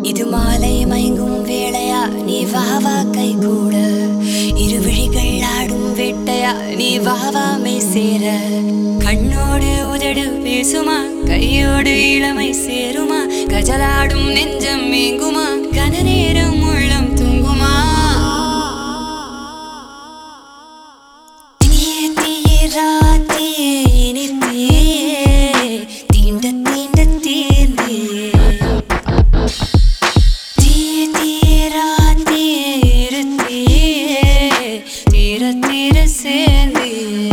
இது மாலை மயங்கும் வேளையா நீ வா வா கை கூட இரு விழிகள் ஆடும் வேட்டையா நீ வா வா மெய் சேர கண்ணோடு உதடு பேசுமா கையோடு இளமை சேருமா கஜலாடும் நெஞ்சம் மேங்குமா கன நேரம் உள்ளம் தூங்குமா தீயே தீயே ராத்தியே இனித்தே தீண்ட தீண்ட தீர்ந்தே தீய தீராத்தியே இருத்தியே தீர தீர சேர்ந்தே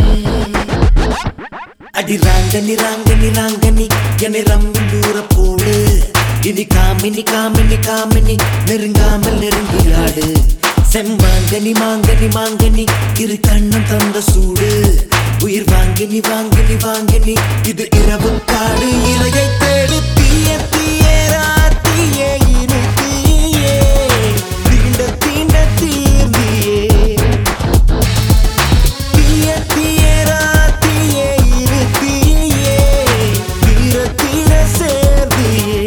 அடி ராங்கனி ராங்கனி ராங்கனி என்னை ரம்மி தூர போடு இனி காமினி காமினி காமினி நெருங்காமல் நெருங்கிலாடு செம்மாங்கனி மாங்கனி மாங்கனி இரு கண்ணம் தந்த சூடு உயிர் வாங்கினி வாங்கினி வாங்கினி இது இரவு காடு இலையை தேடு தீய தீய ராத்தியே இரு தீயே தீண்ட தீண்ட தீர்ந்தியே தீய தீயரா தீயே இரு தீயே தீர தீர சேர்ந்தியே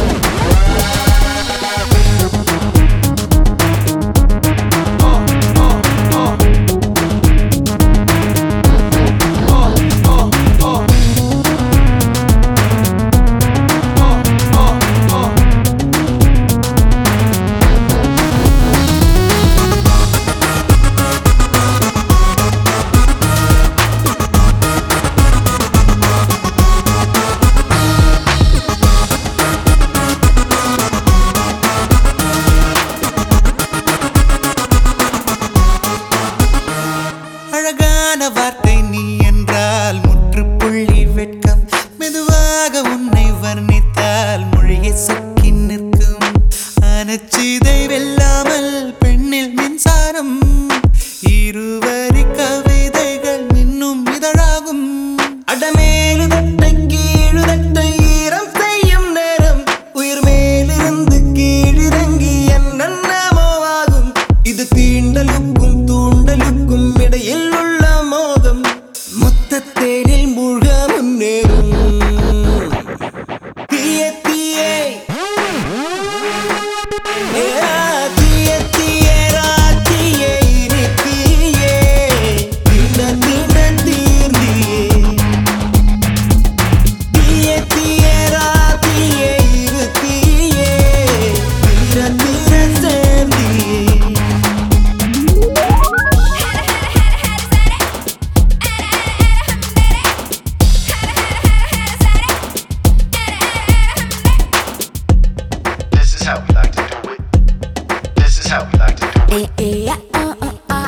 அழகான வார்த்தை நீ என்றால் முற்றுப்புள்ளி வெட்கம் மெதுவாக உன்னை வர்ணித்தால் மொழியை சொக்கி நிற்கும் அனச்சிதை வெல்லாமல் பெண்ணில் மின்சாரம் இருவரி கவிதைகள் மின்னும் இதழாகும் அடமேலு தட்டை கீழு தட்டை ஈரம் செய்யும் நேரம் உயிர் மேலிருந்து கீழிறங்கி என்னென்னமோ ஆகும் இது தீண்டலுக்கும் தூண்டலுக்கும் இடையில் உள்ள மோகம் மொத்த தேனில் மூழ்க முன்னேறும் தீய தீயே ஏ, தீய தீயரா தீயே இனி தீயே தீண்ட தீண்ட தீர்ந்தியே தீய தீயரா தீயே இரு தீயே தீர தீர சேர்ந்தியே This is how we like to do it. This is how we like to do it.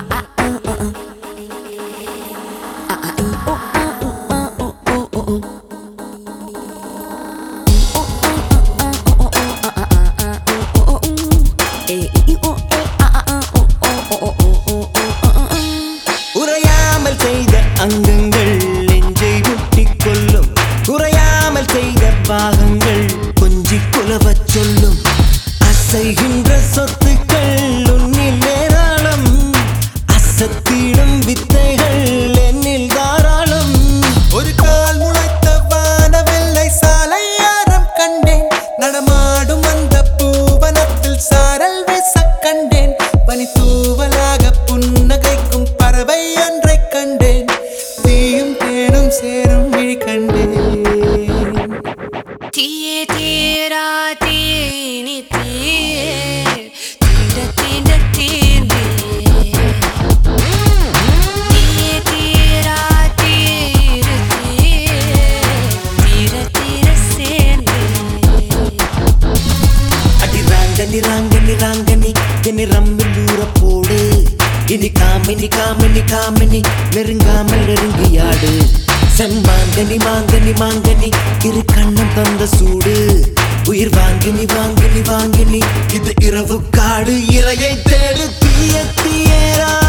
உறையாமல் செய்த அங்கங்கள் நெஞ்சை முட்டிக் கொள்ளும் உறையாமல் செய்த பாகங்கள் கொஞ்சி குலவச் சொல்லும் அசைகின்ற சொத்துக்கள் உன்னில் ஏராளம் அசத்திடும் வித்தைகள் என்னில் தாராளம் ஒரு கால் முளைத்த வானவெல்லை சாலையாரம் கண்டேன் நடமாடும் அந்த பூவனத்தில் சாரல் வீச கண்டேன் பனி தூவலாக புன்னகைக்கும் பறவை ஒன்றைக் கண்டேன் தீயும் தேனும் சேரும் விழி கண்டேன் தீயே தீரா தீனி தீயே தீண்ட தீண்ட தீர்ந்தே தீயே தீரா தீரு தீயே தீர தீர சேர்ந்தே அடி ராங்கனி ராங்கனி ராங்கனி என்னை ரம்மி தூர போடு இனி காமினி காமினி காமினி நெருங்காமல் நெருங்கியாடு செம்மாங்கனி மாங்கனி மாங்கனி இரு கண்ணம் தந்த சூடு உயிர் வாங்கினி வாங்கினி வாங்கினி இது இரவு காடு இரையை தேடு தீய தீயரா